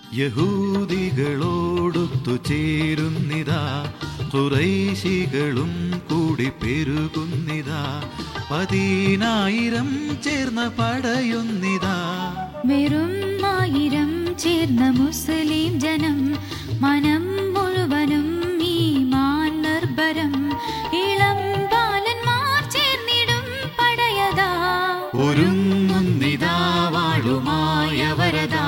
യഹൂദികളോടൊത്തു ചേരുന്നിതാ കുറൈശികളും കൂടി പെരുകുന്നിതാ പതിനായിരം ചേർന്ന പടയുന്നിതാ വെറും ആയിരം ചേർന്ന മുസ്ലിം ജനം മനം മുഴുവനും ഈ മാൻ നിർഭരം ഇളം ബാലന്മാർ ചേർന്നിടും പടയതാ ഒരുങ്ങുന്നിതാ വാളുമായ വരദാ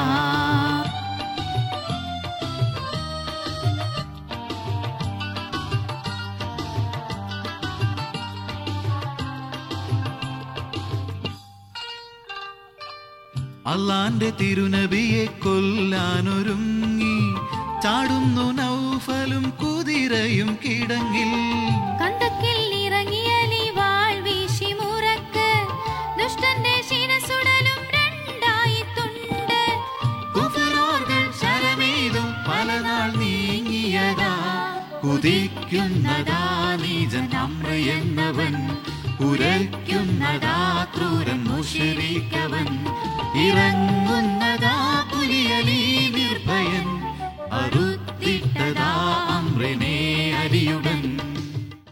അള്ളാന്റെ തിരുനബിയെ കൊല്ലാനൊരുങ്ങി ചാടുന്നു നൗഫലും കുതിരയും കിടങ്ങിൽ കന്തക്കിൽ ഇറങ്ങിയലി വാൾ വീശി മുറക്ക് ദുഷ്ടന്റെ ശിരസുടലും രണ്ടായി തുണ്ട് കുഫറോர்கள் ശരമേതും പലനാൾ നീങ്ങിയതാ കുതിക്കുന്നതാ നീജൻ അമ്ര എന്നവൻ ഉരയ്ക്കുന്നതാ ക്രൂരൻ മുഷരിക്കവൻ ഇറങ്ങുന്നതാ പുലിയലി നിർഭയൻ അറുത്തിട്ടതാ അമ്രനെ അരിയുടൻ